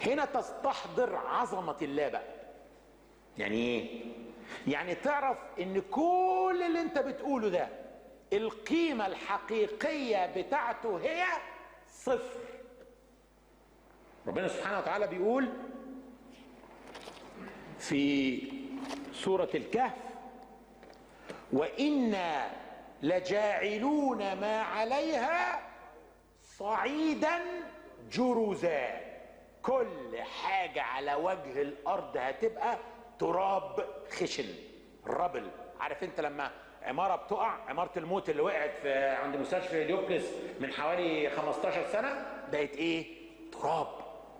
هنا تستحضر عظمة الله بقى يعني ايه يعني تعرف ان كل اللي انت بتقوله ده القيمة الحقيقية بتاعته هي صفر ربنا سبحانه وتعالى بيقول في سورة الكهف وإنا لجاعلون ما عليها صعيدا جرزا كل حاجة على وجه الأرض هتبقى تراب خشن ربل عارف انت لما عمارة بتقع عمارة الموت اللي وقعت في عند مستشفى اليوبلس من حوالي 15 سنة بقت ايه تراب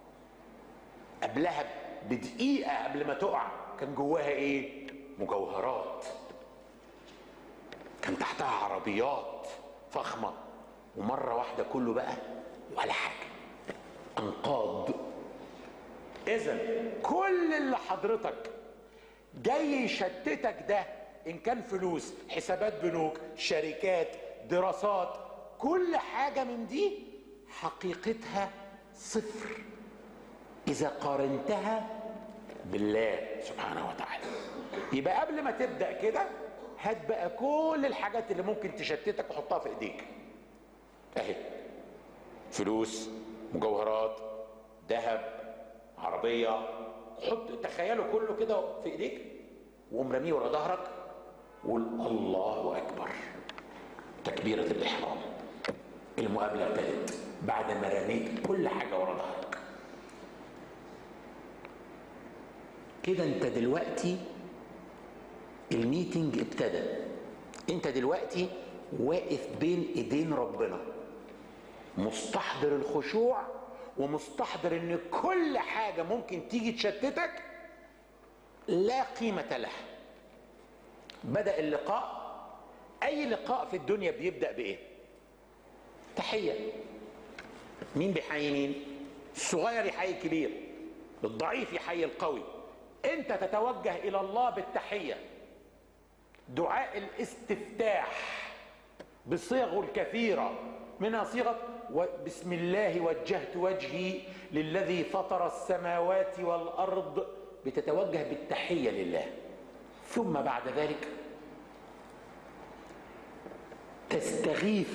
قبلها بدقيقة قبل ما تقع كان جواها ايه مجوهرات كان تحتها عربيات فخمة ومرة واحدة كله بقى ولا حاجة أنقاض إذا كل اللي حضرتك جاي يشتتك ده إن كان فلوس حسابات بنوك شركات دراسات كل حاجة من دي حقيقتها صفر إذا قارنتها بالله سبحانه وتعالى يبقى قبل ما تبدأ كده هات بقى كل الحاجات اللي ممكن تشتتك وحطها في ايديك اهي فلوس مجوهرات ذهب عربية حط تخيلوا كله كده في ايديك وقوم رميه ورا ظهرك وقول الله اكبر تكبيرة الاحرام المقابلة ابتدت بعد ما رميت كل حاجة ورا ظهرك كده انت دلوقتي الميتنج ابتدى انت دلوقتي واقف بين ايدين ربنا مستحضر الخشوع ومستحضر ان كل حاجة ممكن تيجي تشتتك لا قيمة لها بدأ اللقاء اي لقاء في الدنيا بيبدأ بايه تحية مين بيحيي مين الصغير يحيي الكبير الضعيف يحيي القوي انت تتوجه الى الله بالتحيه دعاء الاستفتاح بصيغه الكثيره منها صيغه بسم الله وجهت وجهي للذي فطر السماوات والارض بتتوجه بالتحيه لله ثم بعد ذلك تستغيث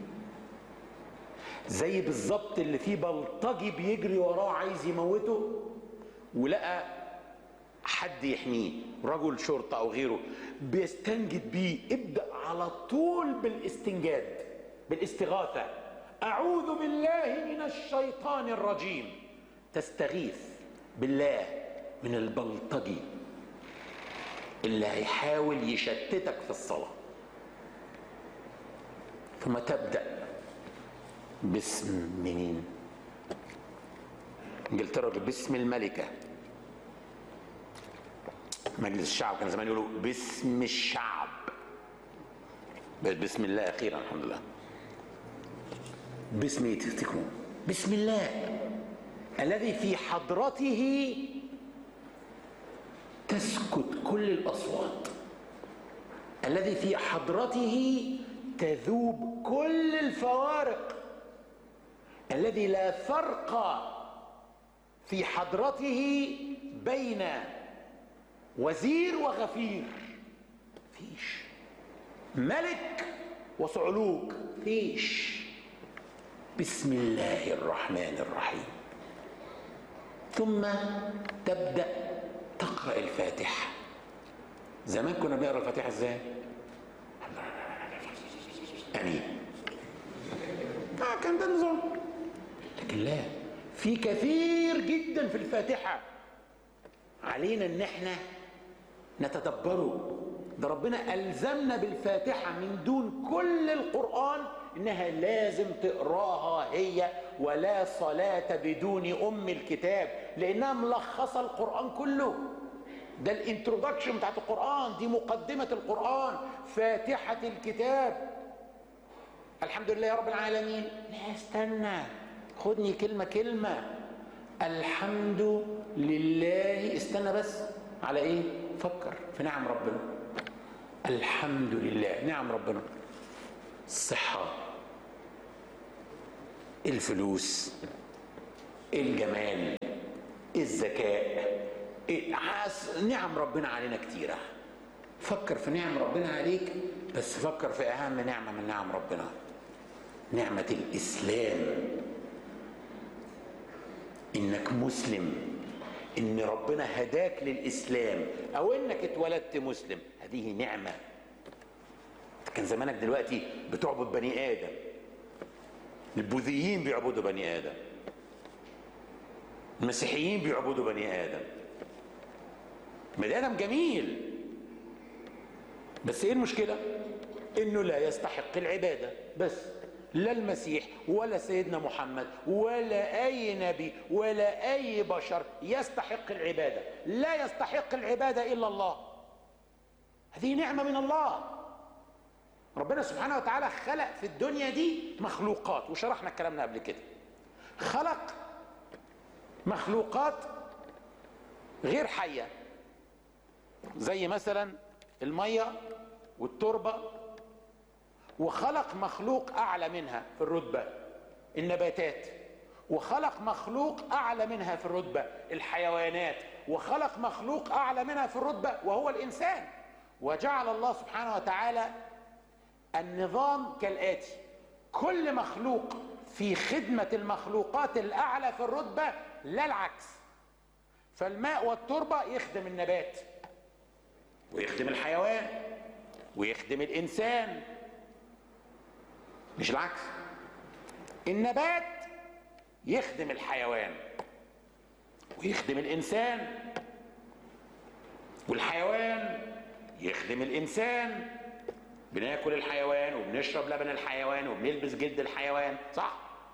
زي بالظبط اللي فيه بلطجي بيجري وراه عايز يموته ولقى حد يحميه رجل شرطة أو غيره بيستنجد بيه ابدأ على طول بالاستنجاد بالاستغاثة أعوذ بالله من الشيطان الرجيم تستغيث بالله من البلطجي اللي هيحاول يشتتك في الصلاة ثم تبدأ باسم مين انجلترا باسم الملكه مجلس الشعب كان زمان يقولوا باسم الشعب بسم الله اخيرا الحمد لله باسم ايه تفتكروا بسم الله الذي في حضرته تسكت كل الاصوات الذي في حضرته تذوب كل الفوارق الذي لا فرق في حضرته بين وزير وغفير فيش ملك وصعلوك فيش بسم الله الرحمن الرحيم ثم تبدا تقرا الفاتحه زمان كنا بنقرا الفاتحه ازاي امين آه كان ده النظام لكن لا في كثير جدا في الفاتحه علينا ان احنا نتدبره ده ربنا ألزمنا بالفاتحة من دون كل القرآن إنها لازم تقراها هي ولا صلاة بدون أم الكتاب لأنها ملخصة القرآن كله ده الانترودكشن بتاعت القرآن دي مقدمة القرآن فاتحة الكتاب الحمد لله رب العالمين لا استنى خدني كلمة كلمة الحمد لله استنى بس على ايه فكر في نعم ربنا الحمد لله نعم ربنا الصحة الفلوس الجمال الذكاء إيه عاس- نعم ربنا علينا كتيرة فكر في نعم ربنا عليك بس فكر في أهم نعمة من نعم ربنا نعمة الإسلام إنك مسلم إن ربنا هداك للإسلام أو إنك اتولدت مسلم هذه نعمة كان زمانك دلوقتي بتعبد بني آدم البوذيين بيعبدوا بني آدم المسيحيين بيعبدوا بني آدم بني آدم جميل بس ايه المشكلة انه لا يستحق العبادة بس لا المسيح ولا سيدنا محمد ولا اي نبي ولا اي بشر يستحق العبادة لا يستحق العبادة الا الله هذه نعمة من الله ربنا سبحانه وتعالى خلق في الدنيا دي مخلوقات وشرحنا الكلام ده قبل كده خلق مخلوقات غير حيه زي مثلا الميه والتربه وخلق مخلوق اعلى منها في الرتبه النباتات وخلق مخلوق اعلى منها في الرتبه الحيوانات وخلق مخلوق اعلى منها في الرتبه وهو الانسان وجعل الله سبحانه وتعالى النظام كالاتي كل مخلوق في خدمه المخلوقات الاعلى في الرتبه لا العكس فالماء والتربه يخدم النبات ويخدم الحيوان ويخدم الانسان مش العكس النبات يخدم الحيوان ويخدم الانسان والحيوان يخدم الانسان بناكل الحيوان وبنشرب لبن الحيوان وبنلبس جلد الحيوان صح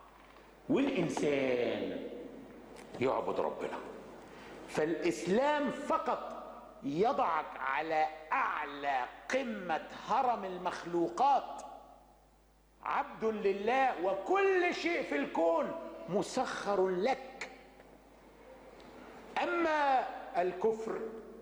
والانسان يعبد ربنا فالاسلام فقط يضعك على اعلى قمه هرم المخلوقات عبد لله وكل شيء في الكون مسخر لك اما الكفر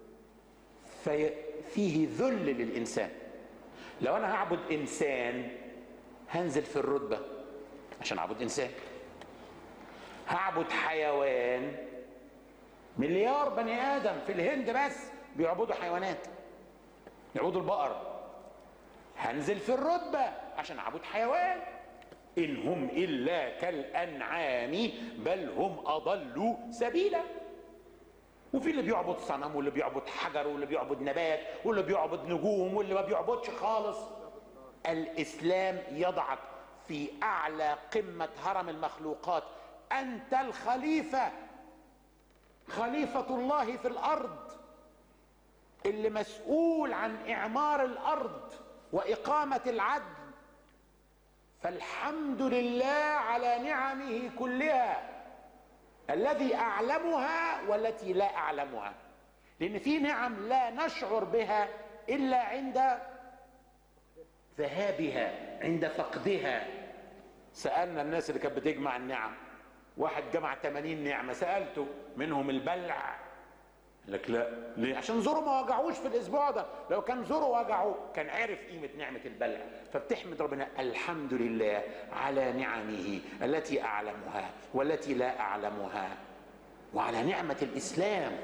ففيه ذل للانسان لو انا هعبد انسان هنزل في الرتبه عشان اعبد انسان هعبد حيوان مليار بني ادم في الهند بس بيعبدوا حيوانات يعبدوا البقر هنزل في الرتبه عشان اعبد حيوان ان هم الا كالانعام بل هم اضلوا سبيلا وفي اللي بيعبد صنم واللي بيعبد حجر واللي بيعبد نبات واللي بيعبد نجوم واللي ما بيعبدش خالص الاسلام يضعك في اعلى قمه هرم المخلوقات انت الخليفه خليفه الله في الارض اللي مسؤول عن اعمار الارض واقامه العدل فالحمد لله على نعمه كلها الذي اعلمها والتي لا اعلمها لان في نعم لا نشعر بها الا عند ذهابها عند فقدها سالنا الناس اللي كانت بتجمع النعم واحد جمع 80 نعمه سالته منهم البلع قال لك لا ليه عشان زوره ما وجعوش في الاسبوع ده لو كان زوره وجعه كان عرف قيمه نعمه البلع فبتحمد ربنا الحمد لله على نعمه التي اعلمها والتي لا اعلمها وعلى نعمه الاسلام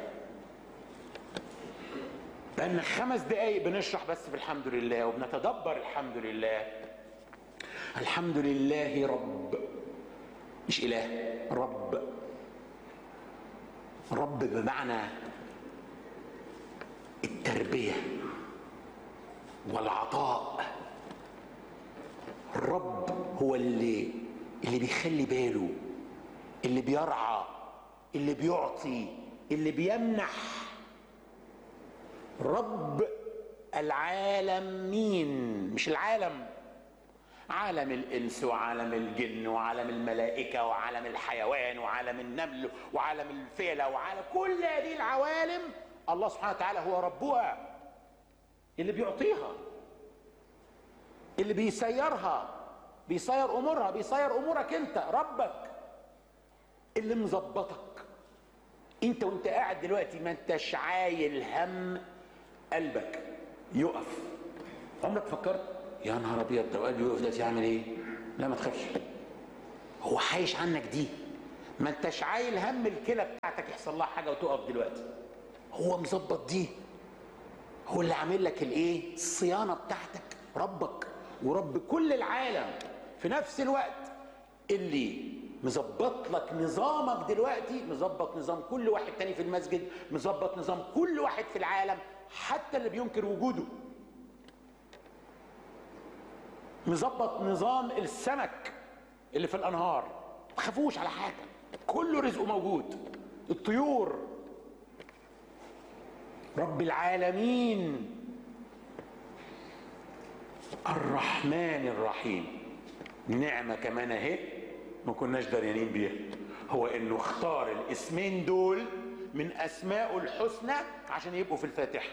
بقالنا خمس دقايق بنشرح بس في الحمد لله وبنتدبر الحمد لله الحمد لله رب مش اله رب رب بمعنى التربيه والعطاء الرب هو اللي اللي بيخلي باله اللي بيرعى اللي بيعطي اللي بيمنح رب العالمين مش العالم عالم الانس وعالم الجن وعالم الملائكه وعالم الحيوان وعالم النمل وعالم الفيله وعالم كل هذه العوالم الله سبحانه وتعالى هو ربها اللي بيعطيها اللي بيسيرها بيسير امورها بيسير امورك انت ربك اللي مظبطك انت وانت قاعد دلوقتي ما انتش عايل هم قلبك يقف عمرك فكرت يا نهار ابيض لو قلبي يقف دلوقتي هعمل ايه لا ما تخافش هو حايش عنك دي ما انتش عايل هم الكلى بتاعتك يحصل لها حاجه وتقف دلوقتي هو مظبط دي هو اللي عامل لك الايه الصيانه بتاعتك ربك ورب كل العالم في نفس الوقت اللي مظبط لك نظامك دلوقتي مظبط نظام كل واحد تاني في المسجد مظبط نظام كل واحد في العالم حتى اللي بينكر وجوده مظبط نظام السمك اللي في الانهار ما تخافوش على حاجه كله رزقه موجود الطيور رب العالمين الرحمن الرحيم نعمه كمان اهي ما كناش دريانين بيها هو انه اختار الاسمين دول من اسمائه الحسنى عشان يبقوا في الفاتحه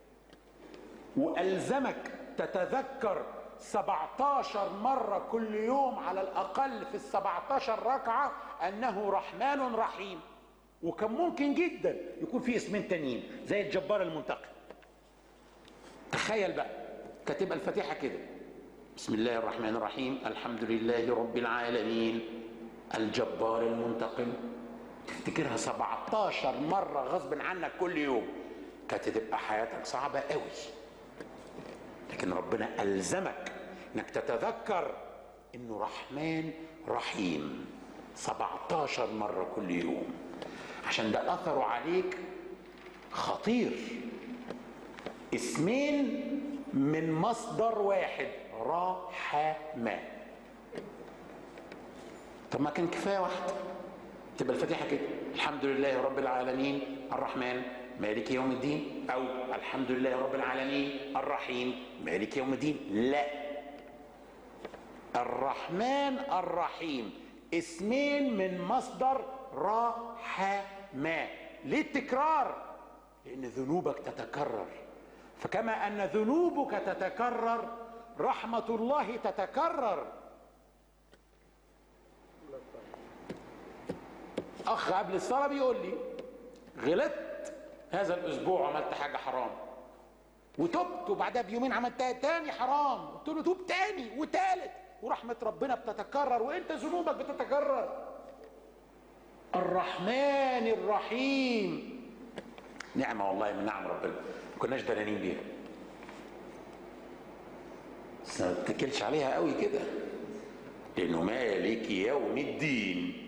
والزمك تتذكر 17 مرة كل يوم على الأقل في ال 17 ركعة أنه رحمن رحيم وكان ممكن جدا يكون في اسمين تانيين زي الجبار المنتقم تخيل بقى كاتبها الفاتحة كده بسم الله الرحمن الرحيم الحمد لله رب العالمين الجبار المنتقم تفتكرها 17 مرة غصب عنك كل يوم كانت تبقى حياتك صعبة قوي لكن ربنا ألزمك انك تتذكر انه رحمن رحيم 17 مرة كل يوم عشان ده أثره عليك خطير اسمين من مصدر واحد رحمة طب ما كان كفاية واحدة تبقى الفاتحة كده الحمد لله رب العالمين الرحمن مالك يوم الدين او الحمد لله رب العالمين الرحيم مالك يوم الدين لا الرحمن الرحيم اسمين من مصدر رحمة ليه التكرار لان ذنوبك تتكرر فكما ان ذنوبك تتكرر رحمة الله تتكرر اخ قبل الصلاة بيقول لي غلطت هذا الاسبوع عملت حاجه حرام وتبت وبعدها بيومين عملتها تاني حرام قلت له توب تاني وتالت ورحمه ربنا بتتكرر وانت ذنوبك بتتكرر الرحمن الرحيم نعمه والله من نعم ربنا ما كناش دلانين بيها بس ما تتكلش عليها قوي كده لانه مالك يوم الدين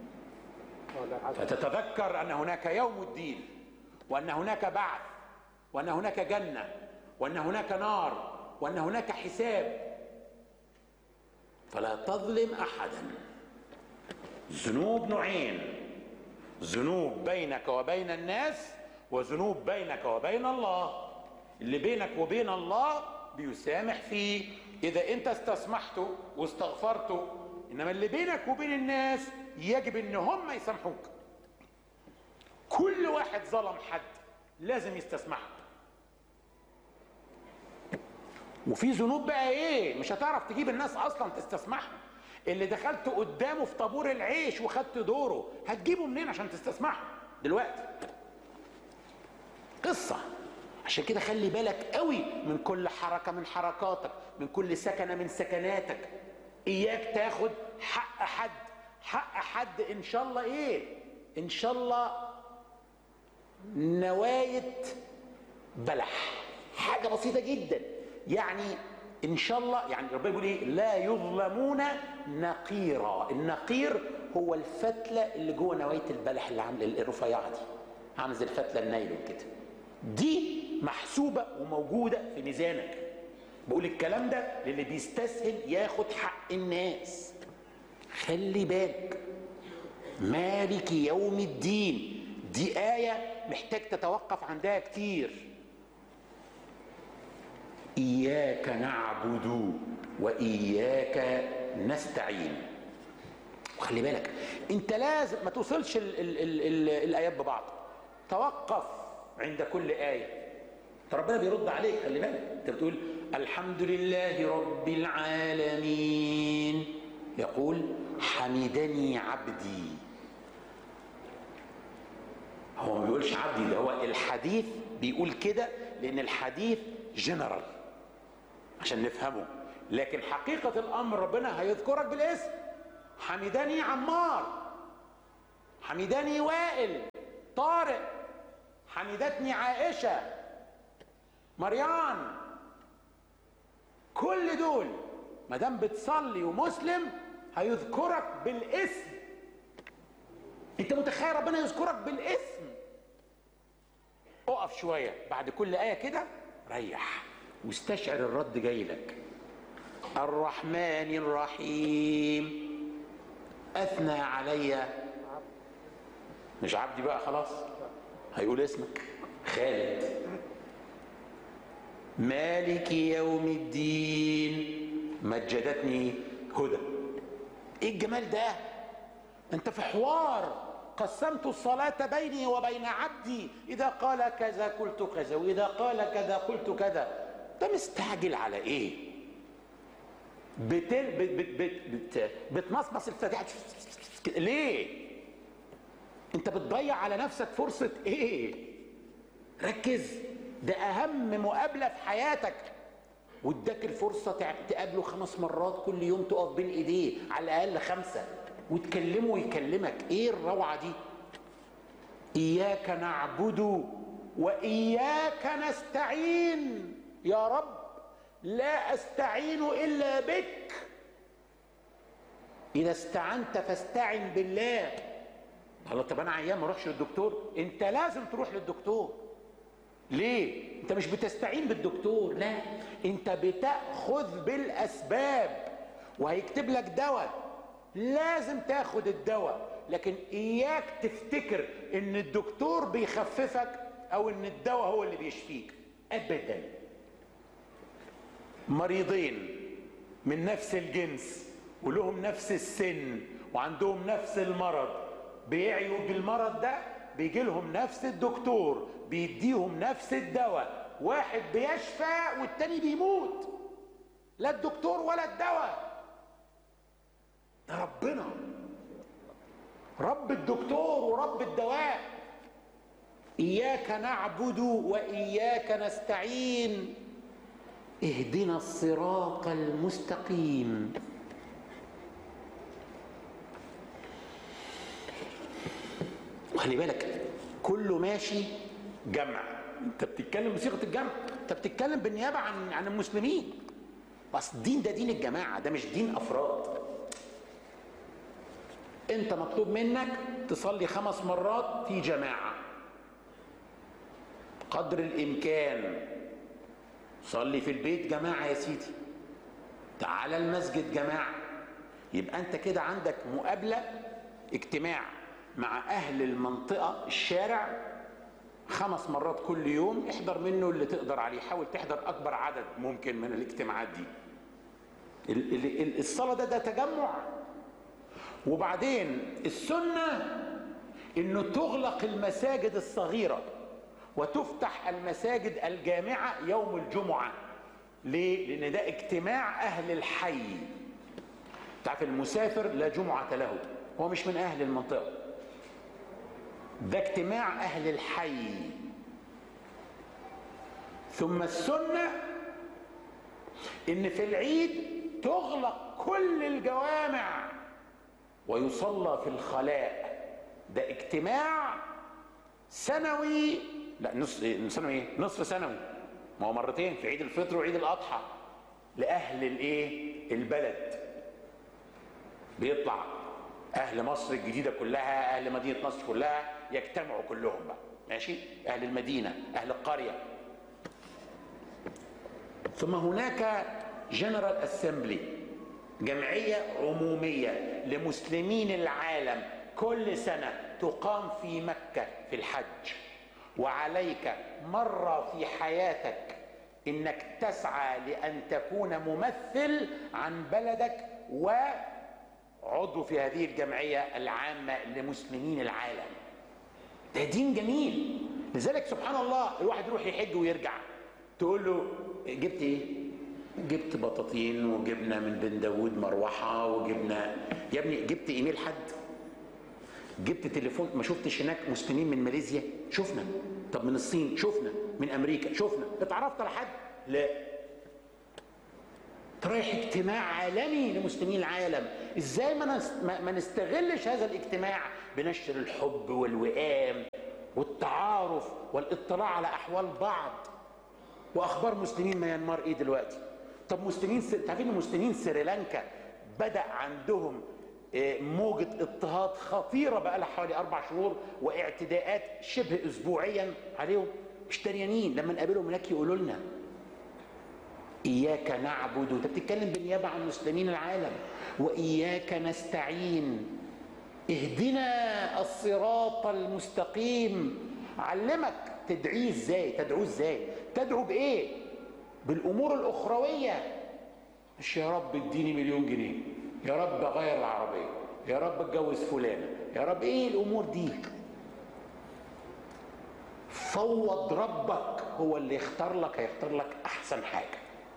فتتذكر ان هناك يوم الدين وان هناك بعث وان هناك جنه وان هناك نار وان هناك حساب فلا تظلم احدا ذنوب نوعين ذنوب بينك وبين الناس وذنوب بينك وبين الله اللي بينك وبين الله بيسامح فيه اذا انت استسمحته واستغفرته انما اللي بينك وبين الناس يجب ان هم يسامحوك كل واحد ظلم حد لازم يستسمحه وفي ذنوب بقى ايه مش هتعرف تجيب الناس اصلا تستسمحهم اللي دخلت قدامه في طابور العيش وخدت دوره هتجيبه منين عشان تستسمحه دلوقتي قصة عشان كده خلي بالك قوي من كل حركة من حركاتك من كل سكنة من سكناتك اياك تاخد حق حد حق حد ان شاء الله ايه ان شاء الله نواية بلح حاجة بسيطة جدا يعني ان شاء الله يعني ربنا بيقول ايه لا يظلمون نقيرا النقير هو الفتلة اللي جوه نواية البلح اللي عامل الرفيعة دي عامل زي الفتلة النايلون كده دي محسوبة وموجودة في ميزانك بقول الكلام ده للي بيستسهل ياخد حق الناس خلي بالك مالك يوم الدين دي آية محتاج تتوقف عندها كتير إياك نعبد وإياك نستعين وخلي بالك انت لازم ما توصلش ال ال ال ال الآيات ببعض توقف عند كل آية ربنا بيرد عليك خلي بالك انت بتقول الحمد لله رب العالمين يقول حمدني عبدي هو ما بيقولش عبدي ده هو الحديث بيقول كده لان الحديث جنرال عشان نفهمه لكن حقيقة الأمر ربنا هيذكرك بالاسم حمدني عمار حمدني وائل طارق حمدتني عائشه مريان كل دول ما دام بتصلي ومسلم هيذكرك بالاسم انت متخيل ربنا يذكرك بالاسم اقف شويه بعد كل ايه كده ريح واستشعر الرد جاي لك الرحمن الرحيم اثنى علي مش عبدي بقى خلاص هيقول اسمك خالد مالك يوم الدين مجدتني هدى ايه الجمال ده انت في حوار قسمت الصلاة بيني وبين عبدي إذا قال كذا قلت كذا وإذا قال كذا قلت كذا أنت مستعجل على إيه؟ بت... بت... بت... بت... بت... بتمصمص الفاتحة ليه؟ أنت بتضيع على نفسك فرصة إيه؟ ركز ده أهم مقابلة في حياتك واداك الفرصة تقابله خمس مرات كل يوم تقف بين إيديه على الأقل خمسة وتكلمه ويكلمك ايه الروعه دي اياك نعبد واياك نستعين يا رب لا استعين الا بك اذا استعنت فاستعن بالله الله طب انا عيان ما اروحش للدكتور انت لازم تروح للدكتور ليه انت مش بتستعين بالدكتور لا انت بتاخذ بالاسباب وهيكتب لك دواء لازم تاخد الدواء لكن اياك تفتكر ان الدكتور بيخففك او ان الدواء هو اللي بيشفيك ابدا مريضين من نفس الجنس ولهم نفس السن وعندهم نفس المرض بيعيوا بالمرض ده بيجي لهم نفس الدكتور بيديهم نفس الدواء واحد بيشفى والتاني بيموت لا الدكتور ولا الدواء ده ربنا رب الدكتور ورب الدواء اياك نعبد واياك نستعين اهدنا الصراط المستقيم خلي بالك كله ماشي جمع انت بتتكلم بصيغه الجمع انت بتتكلم بالنيابه عن عن المسلمين بس الدين ده دين الجماعه ده مش دين افراد انت مطلوب منك تصلي خمس مرات في جماعه قدر الامكان صلي في البيت جماعه يا سيدي تعال المسجد جماعه يبقى انت كده عندك مقابله اجتماع مع اهل المنطقه الشارع خمس مرات كل يوم احضر منه اللي تقدر عليه حاول تحضر اكبر عدد ممكن من الاجتماعات دي الصلاه ده ده تجمع وبعدين السنة انه تغلق المساجد الصغيرة وتفتح المساجد الجامعة يوم الجمعة ليه؟ لان ده اجتماع اهل الحي تعرف المسافر لا جمعة له هو مش من اهل المنطقة ده اجتماع اهل الحي ثم السنة ان في العيد تغلق كل الجوامع ويصلى في الخلاء ده اجتماع سنوي لا نص سنوي ايه نصف سنوي ما هو مرتين في عيد الفطر وعيد الاضحى لاهل الايه البلد بيطلع اهل مصر الجديده كلها اهل مدينه نصر كلها يجتمعوا كلهم بقى ماشي اهل المدينه اهل القريه ثم هناك جنرال اسمبلي جمعية عمومية لمسلمين العالم كل سنة تقام في مكة في الحج وعليك مرة في حياتك انك تسعى لان تكون ممثل عن بلدك وعضو في هذه الجمعية العامة لمسلمين العالم ده دين جميل لذلك سبحان الله الواحد يروح يحج ويرجع تقول له جبت ايه جبت بطاطين وجبنا من بن داوود مروحه وجبنا يا ابني جبت ايميل حد جبت تليفون ما شفتش هناك مسلمين من ماليزيا شفنا طب من الصين شفنا من امريكا شفنا اتعرفت على حد لا رايح اجتماع عالمي لمسلمين العالم ازاي ما, ما نستغلش هذا الاجتماع بنشر الحب والوئام والتعارف والاطلاع على احوال بعض واخبار مسلمين ميانمار ايه دلوقتي طب مسلمين س... تعرفين مسلمين سريلانكا بدا عندهم آه، موجة اضطهاد خطيرة بقى لها حوالي أربع شهور واعتداءات شبه أسبوعيا عليهم مش دريانين لما نقابلهم هناك يقولوا لنا إياك نعبد أنت بتتكلم بالنيابة عن مسلمين العالم وإياك نستعين اهدنا الصراط المستقيم علمك تدعيه ازاي تدعوه ازاي تدعو بايه بالامور الاخرويه مش يا رب اديني مليون جنيه يا رب اغير العربيه يا رب اتجوز فلانه يا رب ايه الامور دي فوض ربك هو اللي يختار لك هيختار لك احسن حاجه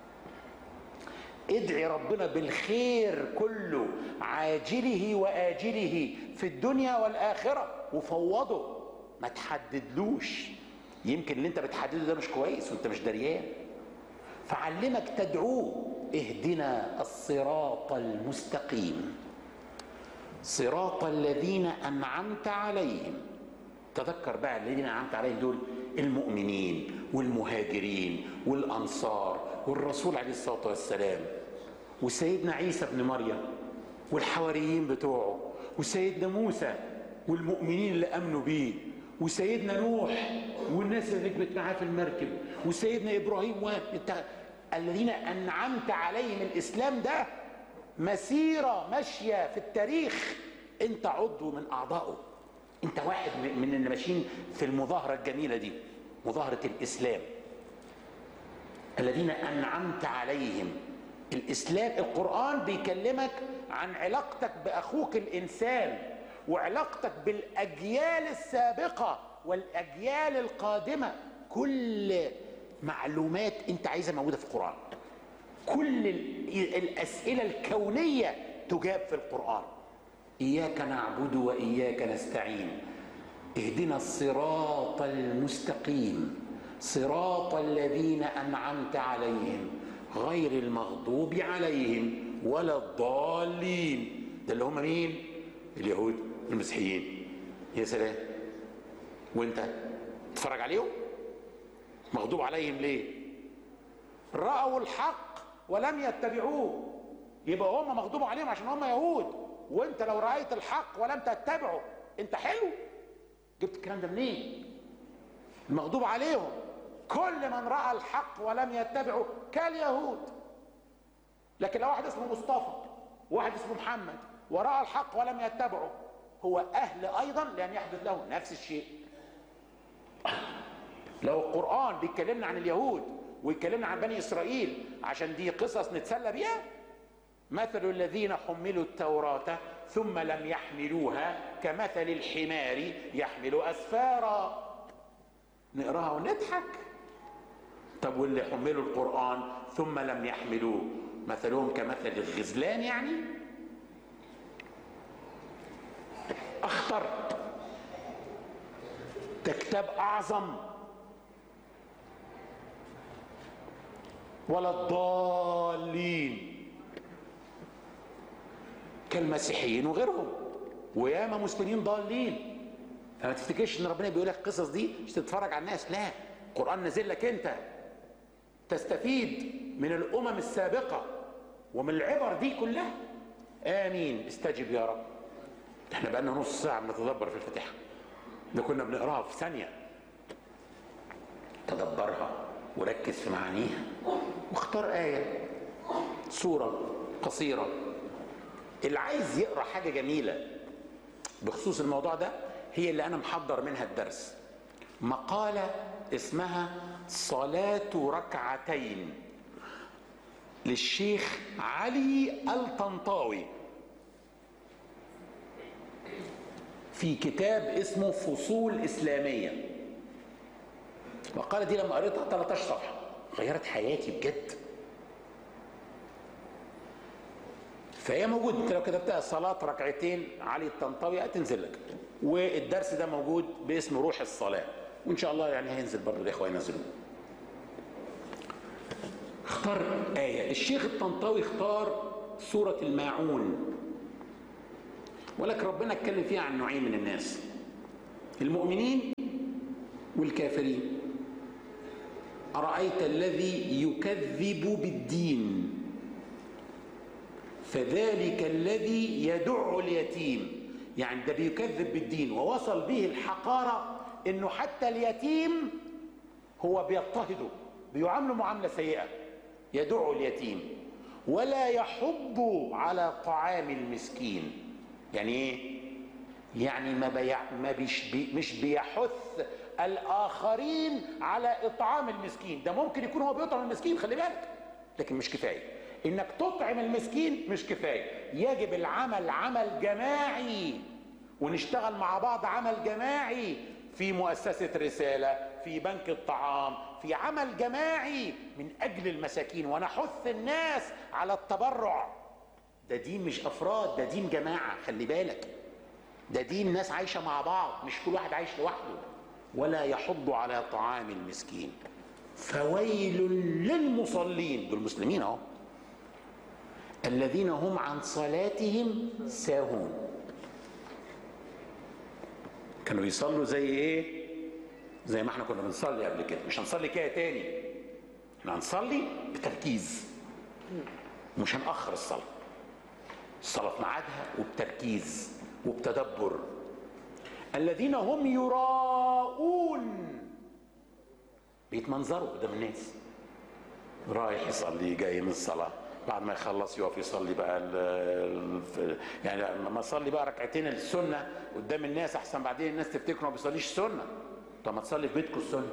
ادعي ربنا بالخير كله عاجله واجله في الدنيا والاخره وفوضه ما تحددلوش يمكن اللي انت بتحدده ده مش كويس وانت مش دريان فعلمك تدعوه اهدنا الصراط المستقيم صراط الذين انعمت عليهم تذكر بقى الذين انعمت عليهم دول المؤمنين والمهاجرين والانصار والرسول عليه الصلاه والسلام وسيدنا عيسى ابن مريم والحواريين بتوعه وسيدنا موسى والمؤمنين اللي امنوا بيه وسيدنا نوح والناس اللي ركبت معاه في المركب وسيدنا ابراهيم و... الذين انعمت عليهم الاسلام ده مسيره ماشيه في التاريخ انت عضو من اعضائه انت واحد من اللي ماشيين في المظاهره الجميله دي مظاهره الاسلام الذين انعمت عليهم الاسلام القران بيكلمك عن علاقتك باخوك الانسان وعلاقتك بالاجيال السابقه والاجيال القادمه كل معلومات انت عايزها موجوده في القران كل الاسئله الكونيه تجاب في القران اياك نعبد واياك نستعين اهدنا الصراط المستقيم صراط الذين انعمت عليهم غير المغضوب عليهم ولا الضالين ده اللي هم مين اليهود المسيحيين يا سلام وانت تتفرج عليهم مغضوب عليهم ليه رأوا الحق ولم يتبعوه يبقى هم مغضوب عليهم عشان هم يهود وانت لو رأيت الحق ولم تتبعه انت حلو جبت الكلام ده منين المغضوب عليهم كل من رأى الحق ولم يتبعه كاليهود لكن لو واحد اسمه مصطفى وواحد اسمه محمد ورأى الحق ولم يتبعه هو أهل أيضا لأن يحدث له نفس الشيء لو القرآن بيتكلمنا عن اليهود ويتكلمنا عن بني إسرائيل عشان دي قصص نتسلى بيها مثل الذين حملوا التوراة ثم لم يحملوها كمثل الحمار يحمل أسفارا نقراها ونضحك طب واللي حملوا القرآن ثم لم يحملوه مثلهم كمثل الغزلان يعني أخطر ده كتاب أعظم ولا الضالين كالمسيحيين وغيرهم وياما مسلمين ضالين فما تفتكرش ان ربنا بيقول لك القصص دي مش تتفرج على الناس لا القران نازل لك انت تستفيد من الامم السابقه ومن العبر دي كلها امين استجب يا رب احنا بقالنا نص ساعه بنتدبر في الفاتحه ده كنا بنقراها في ثانيه تدبرها وركز في معانيها واختار ايه سوره قصيره اللي عايز يقرا حاجه جميله بخصوص الموضوع ده هي اللي انا محضر منها الدرس مقاله اسمها صلاه ركعتين للشيخ علي الطنطاوي في كتاب اسمه فصول اسلاميه المقاله دي لما قريتها 13 صفحه غيرت حياتي بجد فهي موجود انت لو كتبتها صلاة ركعتين علي الطنطاوي هتنزل لك والدرس ده موجود باسم روح الصلاة وان شاء الله يعني هينزل برضه الاخوة ينزلوه اختار آية الشيخ الطنطاوي اختار سورة الماعون ولكن ربنا اتكلم فيها عن نوعين من الناس المؤمنين والكافرين أرأيت الذي يكذب بالدين فذلك الذي يدع اليتيم يعني ده بيكذب بالدين ووصل به الحقارة انه حتى اليتيم هو بيضطهده بيعامله معاملة سيئة يدع اليتيم ولا يحض على طعام المسكين يعني ايه يعني ما بيع ما بيش بي مش بيحث الاخرين على اطعام المسكين ده ممكن يكون هو بيطعم المسكين خلي بالك لكن مش كفايه انك تطعم المسكين مش كفايه يجب العمل عمل جماعي ونشتغل مع بعض عمل جماعي في مؤسسة رسالة في بنك الطعام في عمل جماعي من أجل المساكين ونحث الناس على التبرع ده دين مش أفراد ده دين جماعة خلي بالك ده دين ناس عايشة مع بعض مش كل واحد عايش لوحده ولا يحض على طعام المسكين فويل للمصلين دول مسلمين اهو الذين هم عن صلاتهم ساهون كانوا بيصلوا زي ايه زي ما احنا كنا بنصلي قبل كده مش هنصلي كده تاني احنا هنصلي بتركيز مش هنأخر الصلاة الصلاة في ميعادها وبتركيز وبتدبر الذين هم يراءون بيتمنظروا قدام الناس رايح يصلي جاي من الصلاة بعد ما يخلص يقف يصلي بقى ال ال يعني ما صلي بقى ركعتين السنة قدام الناس أحسن بعدين الناس تفتكر ما بيصليش السنة طب ما تصلي في بيتكم السنة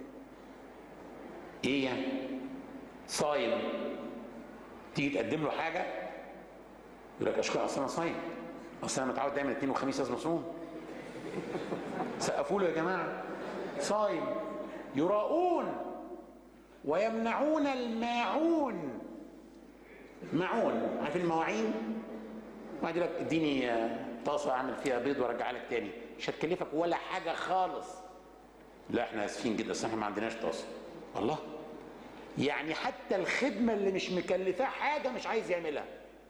إيه يعني صايم تيجي تقدم له حاجة يقول لك أشكر أصل أنا صايم أصل أنا متعود دايما الاثنين والخميس لازم أصوم سقفوا له يا جماعة صايم يراؤون ويمنعون الماعون معون عارف المواعين واحد يقول لك اديني طاسه اعمل فيها بيض وارجعها لك تاني مش هتكلفك ولا حاجه خالص لا احنا اسفين جدا اصل احنا ما عندناش طاسه الله يعني حتى الخدمه اللي مش مكلفاه حاجه مش عايز يعملها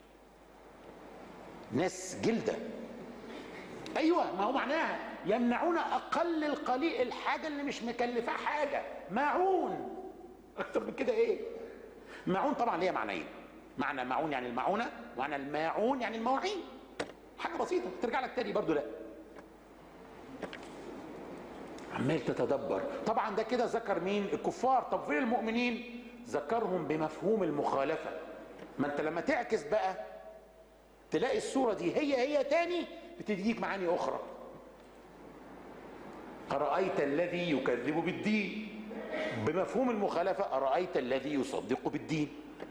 ناس جلده ايوه ما هو معناها يمنعون اقل القليل الحاجه اللي مش مكلفاه حاجه معون اكتر من كده ايه معون طبعا ليها معنيين معنى معون يعني المعونه ومعنى الماعون يعني المواعين حاجه بسيطه ترجع لك تاني برضو لا عمال تتدبر طبعا ده كده ذكر مين الكفار طب فين المؤمنين ذكرهم بمفهوم المخالفه ما انت لما تعكس بقى تلاقي الصوره دي هي هي تاني بتديك معاني اخرى ارايت الذي يكذب بالدين بمفهوم المخالفه ارايت الذي يصدق بالدين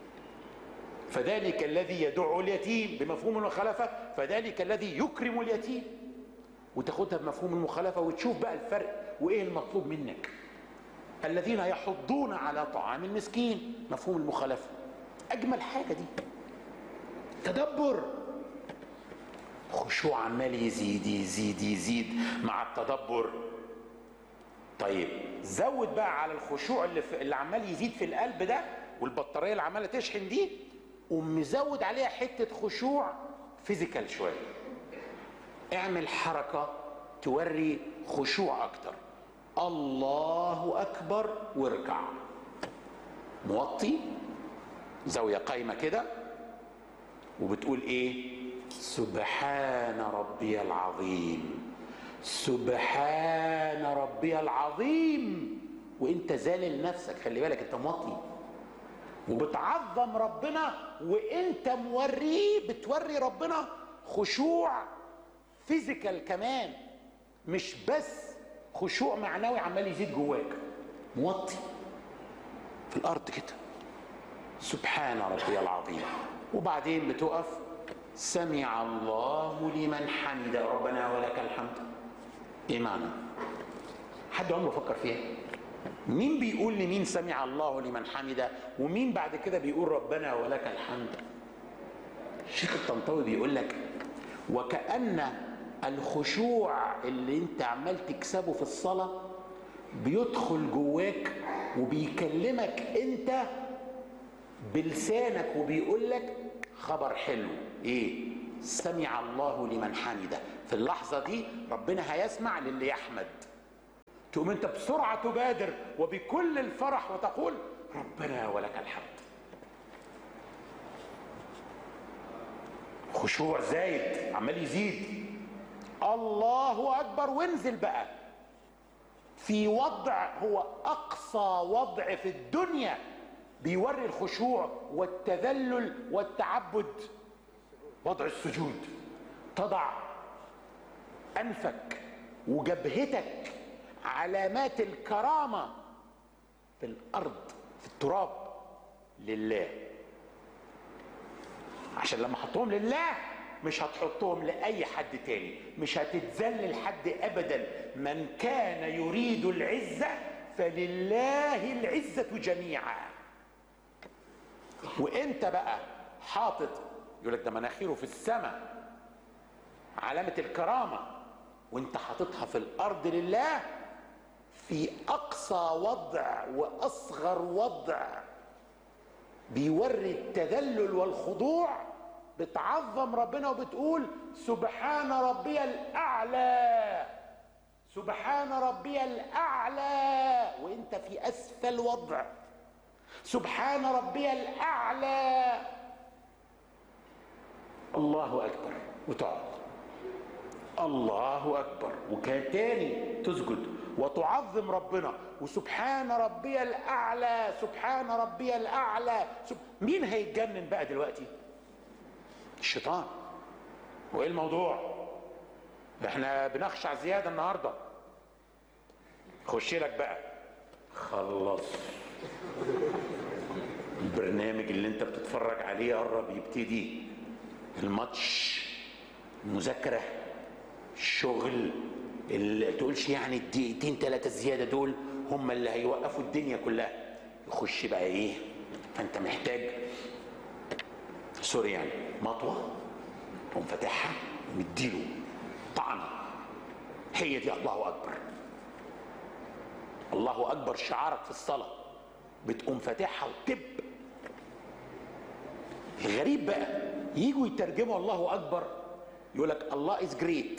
فذلك الذي يدع اليتيم بمفهوم المخالفه فذلك الذي يكرم اليتيم وتاخدها بمفهوم المخالفه وتشوف بقى الفرق وايه المطلوب منك الذين يحضون على طعام المسكين مفهوم المخالفه اجمل حاجه دي تدبر خشوع عمال يزيد يزيد يزيد مع التدبر طيب زود بقى على الخشوع اللي, في اللي عمال يزيد في القلب ده والبطاريه اللي عماله تشحن دي ومزود عليها حته خشوع فيزيكال شويه اعمل حركه توري خشوع اكتر الله اكبر واركع موطي زاويه قايمه كده وبتقول ايه سبحان ربي العظيم سبحان ربي العظيم وانت زالل نفسك خلي بالك انت موطي وبتعظم ربنا وانت موريه بتوري ربنا خشوع فيزيكال كمان مش بس خشوع معنوي عمال يزيد جواك موطي في الارض كده سبحان ربي العظيم وبعدين بتقف سمع الله لمن حمد ربنا ولك الحمد ايه معنى حد عمره فكر فيها مين بيقول لمين سمع الله لمن حمد ومين بعد كده بيقول ربنا ولك الحمد الشيخ الطنطاوي بيقول لك وكأن الخشوع اللي انت عمال تكسبه في الصلاة بيدخل جواك وبيكلمك انت بلسانك وبيقول لك خبر حلو ايه سمع الله لمن حمده في اللحظة دي ربنا هيسمع للي يحمد تقوم انت بسرعة تبادر وبكل الفرح وتقول ربنا ولك الحمد خشوع زايد عمال يزيد الله اكبر وانزل بقى في وضع هو اقصى وضع في الدنيا بيوري الخشوع والتذلل والتعبد وضع السجود تضع انفك وجبهتك علامات الكرامه في الارض في التراب لله عشان لما حطهم لله مش هتحطهم لاي حد تاني مش هتتذلل حد ابدا من كان يريد العزه فلله العزه جميعا وانت بقى حاطط يقول لك ده مناخيره في السماء علامه الكرامه وانت حاططها في الارض لله في اقصى وضع واصغر وضع بيوري التذلل والخضوع بتعظم ربنا وبتقول سبحان ربي الاعلى سبحان ربي الاعلى وانت في اسفل وضع سبحان ربي الاعلى الله اكبر وتقعد الله اكبر وكان تاني تسجد وتعظم ربنا وسبحان ربي الاعلى سبحان ربي الاعلى سب... مين هيتجنن بقى دلوقتي الشيطان وايه الموضوع احنا بنخشع زياده النهارده خش لك بقى خلص البرنامج اللي انت بتتفرج عليه قرب يبتدي الماتش المذاكره الشغل اللي تقولش يعني الدقيقتين ثلاثه زياده دول هم اللي هيوقفوا الدنيا كلها يخش بقى ايه فانت محتاج سوري يعني مطوه تقوم فاتحها ومديله طعنه هي دي الله اكبر الله اكبر شعارك في الصلاه بتقوم فاتحها وتب الغريب بقى يجوا يترجموا الله اكبر يقول لك الله از جريت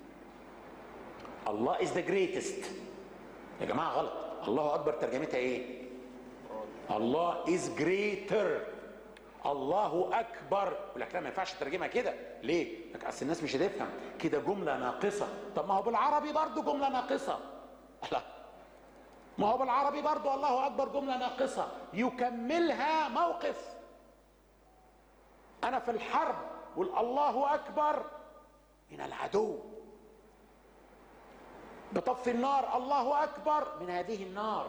الله از ذا جريتست يا جماعه غلط الله اكبر ترجمتها ايه الله از جريتر الله اكبر يقول لك لا ما ينفعش تترجمها كده ليه لك اصل الناس مش هتفهم كده جمله ناقصه طب ما هو بالعربي برضه جمله ناقصه لا ما هو بالعربي برضه الله اكبر جمله ناقصه يكملها موقف انا في الحرب والله اكبر من العدو بطفي النار الله اكبر من هذه النار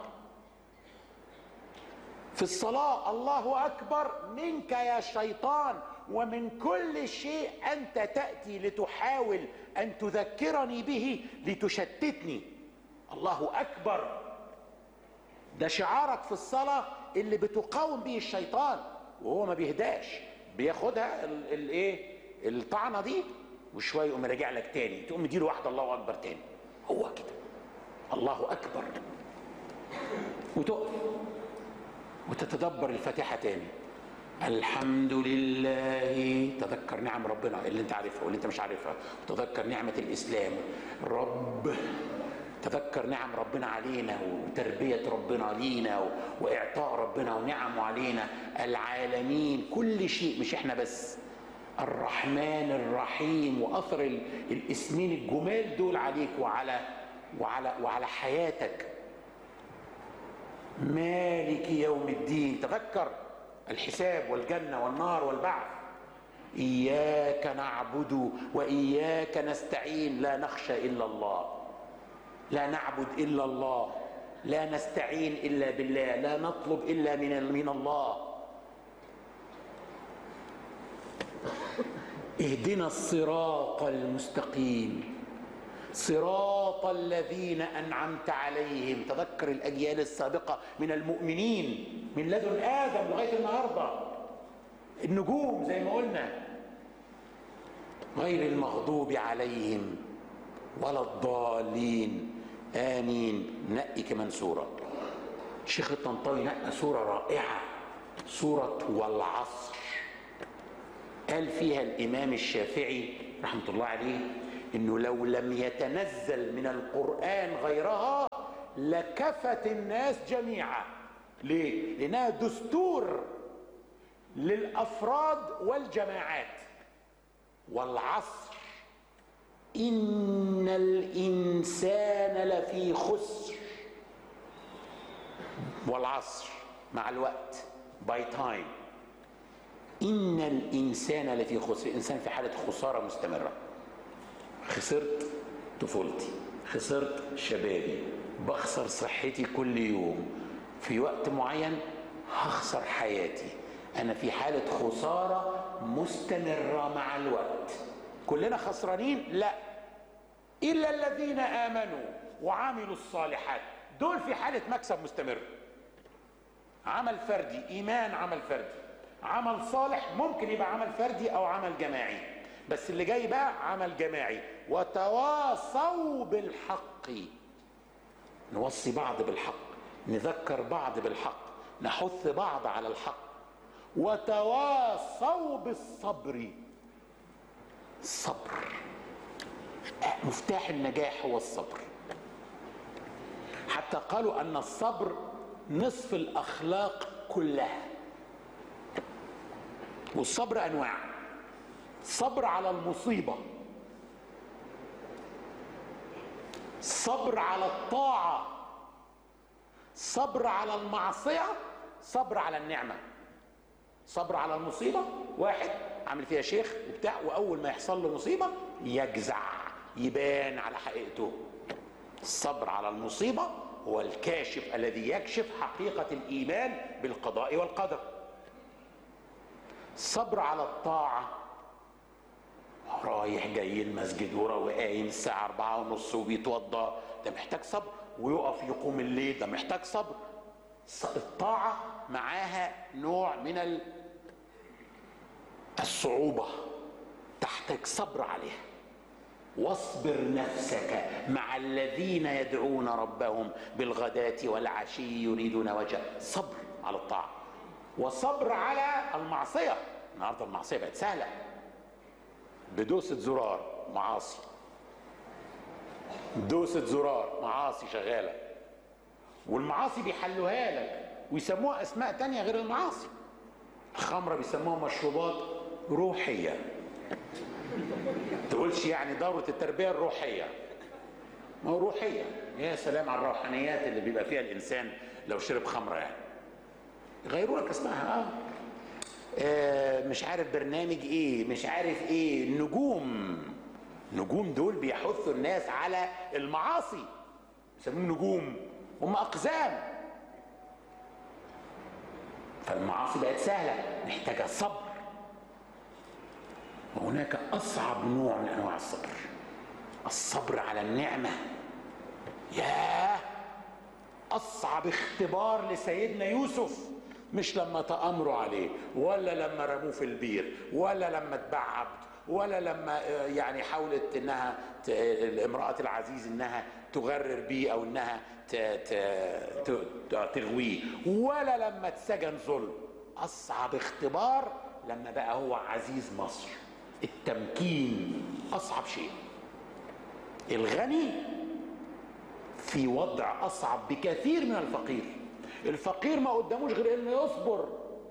في الصلاه الله اكبر منك يا شيطان ومن كل شيء انت تاتي لتحاول ان تذكرني به لتشتتني الله اكبر ده شعارك في الصلاه اللي بتقاوم به الشيطان وهو ما بيهداش بياخدها الايه الطعنه دي وشويه يقوم راجع لك تاني تقوم مديله واحده الله اكبر تاني هو كده الله اكبر وتقف وتتدبر الفاتحه تاني الحمد لله تذكر نعم ربنا اللي انت عارفها واللي انت مش عارفها وتذكر نعمه الاسلام رب تذكر نعم ربنا علينا وتربية ربنا لينا وإعطاء ربنا ونعمه علينا العالمين كل شيء مش احنا بس الرحمن الرحيم وأثر الاسمين الجمال دول عليك وعلى وعلى وعلى حياتك مالك يوم الدين تذكر الحساب والجنة والنار والبعث إياك نعبد وإياك نستعين لا نخشى إلا الله لا نعبد الا الله لا نستعين الا بالله لا نطلب الا من من الله اهدنا الصراط المستقيم صراط الذين انعمت عليهم تذكر الاجيال السابقه من المؤمنين من لدن ادم لغايه النهارده النجوم زي ما قلنا غير المغضوب عليهم ولا الضالين امين نقي كمان سوره شيخ الطنطاوي نقى سوره رائعه سورة والعصر قال فيها الإمام الشافعي رحمة الله عليه إنه لو لم يتنزل من القرآن غيرها لكفت الناس جميعا ليه؟ لأنها دستور للأفراد والجماعات والعصر إن الإنسان لفي خسر والعصر مع الوقت باي تايم إن الإنسان لفي خسر الإنسان في حالة خسارة مستمرة خسرت طفولتي خسرت شبابي بخسر صحتي كل يوم في وقت معين هخسر حياتي أنا في حالة خسارة مستمرة مع الوقت كلنا خسرانين لا إلا الذين آمنوا وعملوا الصالحات دول في حالة مكسب مستمر عمل فردي إيمان عمل فردي عمل صالح ممكن يبقى عمل فردي أو عمل جماعي بس اللي جاي بقى عمل جماعي وتواصوا بالحق نوصي بعض بالحق نذكر بعض بالحق نحث بعض على الحق وتواصوا بالصبر الصبر مفتاح النجاح هو الصبر حتى قالوا ان الصبر نصف الاخلاق كلها والصبر انواع صبر على المصيبه صبر على الطاعه صبر على المعصيه صبر على النعمه صبر على المصيبه واحد عامل فيها شيخ وبتاع واول ما يحصل له مصيبه يجزع يبان على حقيقته الصبر على المصيبه هو الكاشف الذي يكشف حقيقه الايمان بالقضاء والقدر الصبر على الطاعه رايح جاي المسجد ورا وقايم الساعة أربعة ونص وبيتوضى ده محتاج صبر ويقف يقوم الليل ده محتاج صبر الطاعة معاها نوع من الصعوبة تحتاج صبر عليها واصبر نفسك مع الذين يدعون ربهم بالغداة والعشي يريدون وجهه صبر على الطاعة وصبر على المعصية النهارده المعصية بقت سهلة بدوسة زرار معاصي دوسة زرار معاصي شغالة والمعاصي بيحلوها لك ويسموها أسماء تانية غير المعاصي الخمرة بيسموها مشروبات روحية تقولش يعني دورة التربية الروحية ما هو روحية يا سلام على الروحانيات اللي بيبقى فيها الإنسان لو شرب خمرة يعني غيروا لك اسمها اه آه، مش عارف برنامج ايه مش عارف ايه النجوم نجوم دول بيحثوا الناس على المعاصي يسموهم نجوم هم اقزام فالمعاصي بقت سهله محتاجه صبر وهناك اصعب نوع من انواع الصبر الصبر على النعمه ياه اصعب اختبار لسيدنا يوسف مش لما تأمروا عليه ولا لما رموه في البير ولا لما اتباع عبد ولا لما يعني حاولت انها امرأة العزيز انها تغرر بيه او انها تغويه ولا لما اتسجن ظلم اصعب اختبار لما بقى هو عزيز مصر التمكين اصعب شيء الغني في وضع اصعب بكثير من الفقير الفقير ما قداموش غير انه يصبر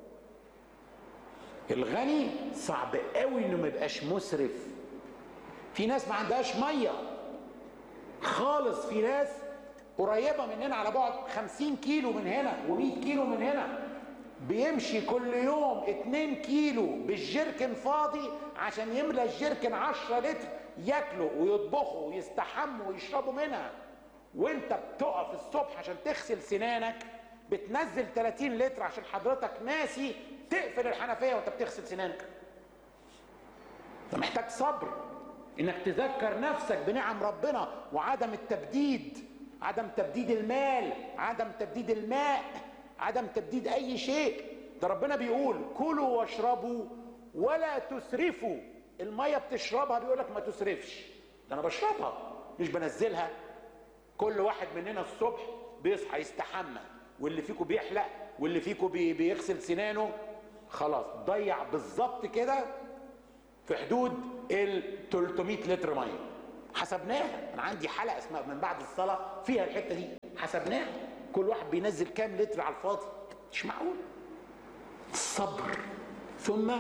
الغني صعب قوي انه ما يبقاش مسرف في ناس ما عندهاش ميه خالص في ناس قريبه مننا على بعد 50 كيلو من هنا و100 كيلو من هنا بيمشي كل يوم 2 كيلو بالجركن فاضي عشان يملى الجركن 10 لتر ياكلوا ويطبخوا ويستحموا ويشربوا منها وانت بتقف الصبح عشان تغسل سنانك بتنزل 30 لتر عشان حضرتك ناسي تقفل الحنفيه وانت بتغسل سنانك ده محتاج صبر انك تذكر نفسك بنعم ربنا وعدم التبديد عدم تبديد المال عدم تبديد الماء عدم تبديد اي شيء ده ربنا بيقول كلوا واشربوا ولا تسرفوا الميه بتشربها بيقول لك ما تسرفش ده انا بشربها مش بنزلها كل واحد مننا الصبح بيصحى يستحمى واللي فيكم بيحلق واللي فيكم بي بيغسل سنانه خلاص ضيع بالظبط كده في حدود ال 300 لتر ميه حسبناها انا عندي حلقه اسمها من بعد الصلاه فيها الحته دي حسبناها كل واحد بينزل كام لتر على الفاضي مش معقول الصبر ثم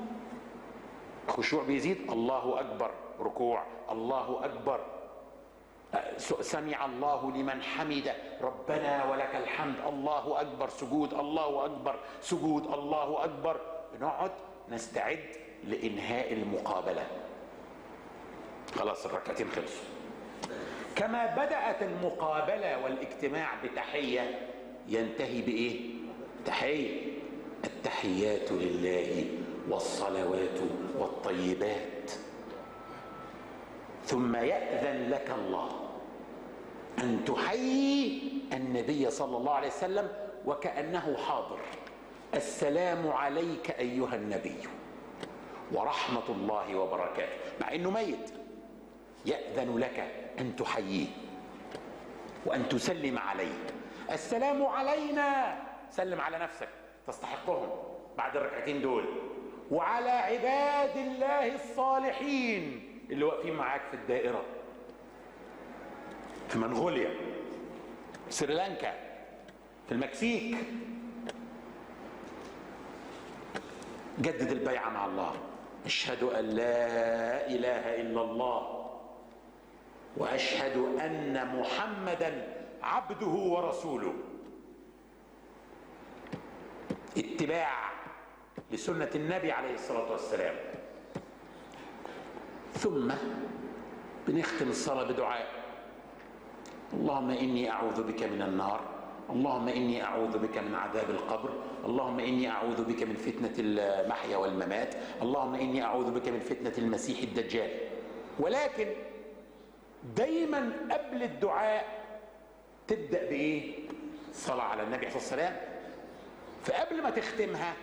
خشوع بيزيد الله اكبر ركوع الله اكبر سمع الله لمن حمد ربنا ولك الحمد الله اكبر سجود الله اكبر سجود الله اكبر نقعد نستعد لانهاء المقابله خلاص الركعتين خلصوا كما بدات المقابله والاجتماع بتحيه ينتهي بايه تحيه التحيات لله والصلوات والطيبات ثم ياذن لك الله ان تحيي النبي صلى الله عليه وسلم وكانه حاضر السلام عليك ايها النبي ورحمه الله وبركاته مع انه ميت ياذن لك ان تحييه وان تسلم عليه السلام علينا سلم على نفسك تستحقهم بعد الركعتين دول وعلى عباد الله الصالحين اللي واقفين معاك في الدائره في منغوليا سريلانكا في المكسيك جدد البيعه مع الله اشهد ان لا اله الا الله واشهد ان محمدا عبده ورسوله اتباع لسنه النبي عليه الصلاه والسلام ثم بنختم الصلاه بدعاء اللهم اني اعوذ بك من النار اللهم اني اعوذ بك من عذاب القبر اللهم اني اعوذ بك من فتنه المحيا والممات اللهم اني اعوذ بك من فتنه المسيح الدجال ولكن دايما قبل الدعاء تبدا بايه صلاه على النبي عليه الصلاه والسلام فقبل ما تختمها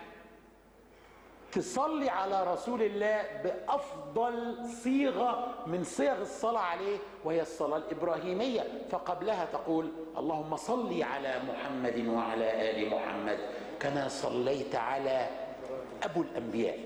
تصلي على رسول الله بافضل صيغه من صيغ الصلاه عليه وهي الصلاه الابراهيميه فقبلها تقول اللهم صل على محمد وعلى ال محمد كما صليت على ابو الانبياء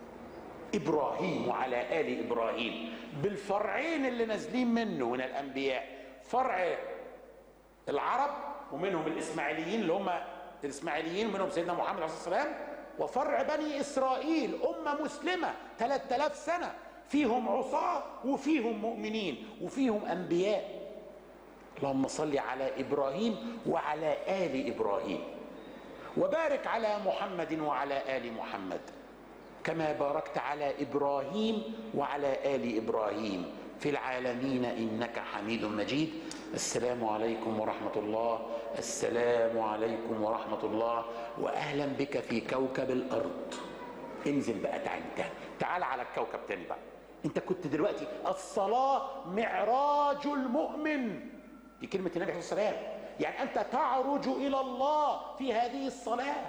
ابراهيم وعلى ال ابراهيم بالفرعين اللي نازلين منه من الانبياء فرع العرب ومنهم الاسماعيليين اللي هم الاسماعيليين منهم سيدنا محمد عليه الصلاه والسلام وفرع بني اسرائيل امه مسلمه 3000 سنه فيهم عصاه وفيهم مؤمنين وفيهم انبياء اللهم صل على ابراهيم وعلى ال ابراهيم وبارك على محمد وعلى ال محمد كما باركت على ابراهيم وعلى ال ابراهيم في العالمين انك حميد مجيد السلام عليكم ورحمه الله السلام عليكم ورحمه الله واهلا بك في كوكب الارض انزل بقى تعال تاني تعال على الكوكب تاني بقى انت كنت دلوقتي الصلاه معراج المؤمن دي كلمه النبي عليه الصلاه والسلام يعني انت تعرج الى الله في هذه الصلاه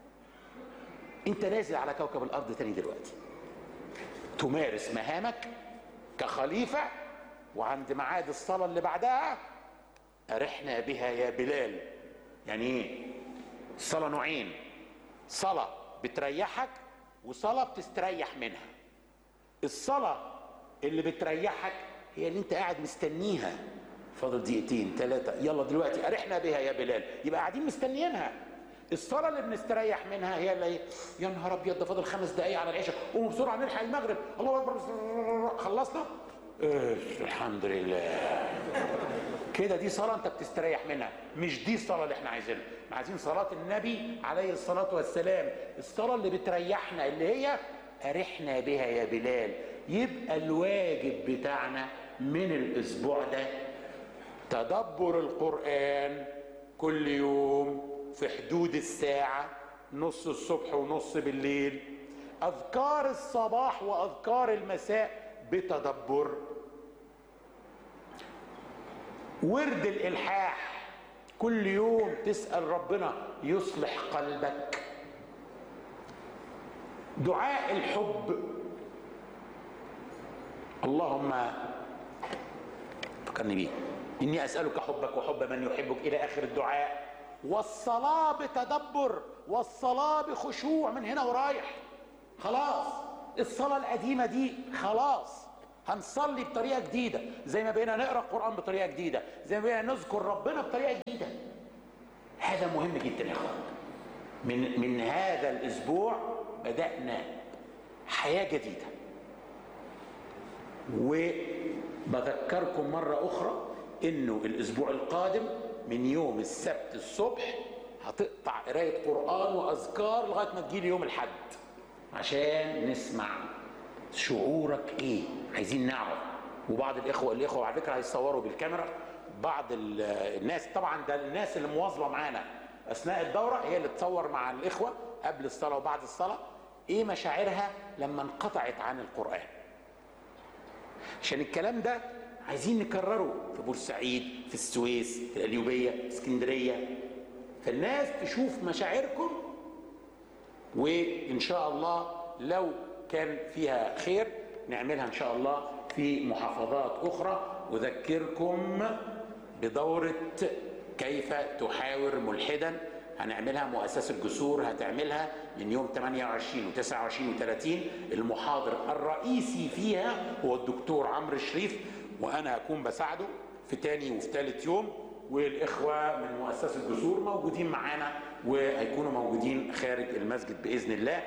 انت نازل على كوكب الارض تاني دلوقتي تمارس مهامك كخليفه وعند ميعاد الصلاه اللي بعدها ارحنا بها يا بلال يعني ايه الصلاه نوعين صلاه بتريحك وصلاه بتستريح منها الصلاه اللي بتريحك هي اللي انت قاعد مستنيها فاضل دقيقتين ثلاثه يلا دلوقتي ارحنا بها يا بلال يبقى قاعدين مستنيينها الصلاه اللي بنستريح منها هي اللي يا نهار ابيض ده فاضل خمس دقائق على العشاء قوموا بسرعه نلحق المغرب الله اكبر خلصنا إيه الحمد لله كده دي صلاة أنت بتستريح منها مش دي الصلاة اللي احنا عايزينها احنا عايزين صلاة النبي عليه الصلاة والسلام الصلاة اللي بتريحنا اللي هي أرحنا بها يا بلال يبقى الواجب بتاعنا من الأسبوع ده تدبر القرآن كل يوم في حدود الساعة نص الصبح ونص بالليل أذكار الصباح وأذكار المساء بتدبر ورد الالحاح كل يوم تسال ربنا يصلح قلبك دعاء الحب اللهم فكرني بيه اني اسالك حبك وحب من يحبك الى اخر الدعاء والصلاة بتدبر والصلاة بخشوع من هنا ورايح خلاص الصلاة القديمة دي خلاص هنصلي بطريقة جديدة زي ما بقينا نقرأ القرآن بطريقة جديدة زي ما بقينا نذكر ربنا بطريقة جديدة هذا مهم جدا يا اخوان من من هذا الاسبوع بدأنا حياة جديدة وبذكركم مرة أخرى إنه الأسبوع القادم من يوم السبت الصبح هتقطع قراية قرآن وأذكار لغاية ما تجيلي يوم الحد عشان نسمع شعورك إيه عايزين نعرف وبعض الإخوة الإخوة على فكرة هيصوروا بالكاميرا بعض ال- الناس طبعا ده الناس اللي مواظبة معانا أثناء الدورة هي اللي تصور مع الإخوة قبل الصلاة وبعد الصلاة إيه مشاعرها لما انقطعت عن القرآن عشان الكلام ده عايزين نكرره في بورسعيد في السويس في القليوبيه في اسكندريه فالناس تشوف مشاعركم وان شاء الله لو كان فيها خير نعملها ان شاء الله في محافظات اخرى اذكركم بدوره كيف تحاور ملحدا هنعملها مؤسسة الجسور هتعملها من يوم 28 و29 و30 المحاضر الرئيسي فيها هو الدكتور عمرو الشريف وانا هكون بساعده في تاني وفي تالت يوم والاخوه من مؤسسه الجسور موجودين معانا وهيكونوا موجودين خارج المسجد باذن الله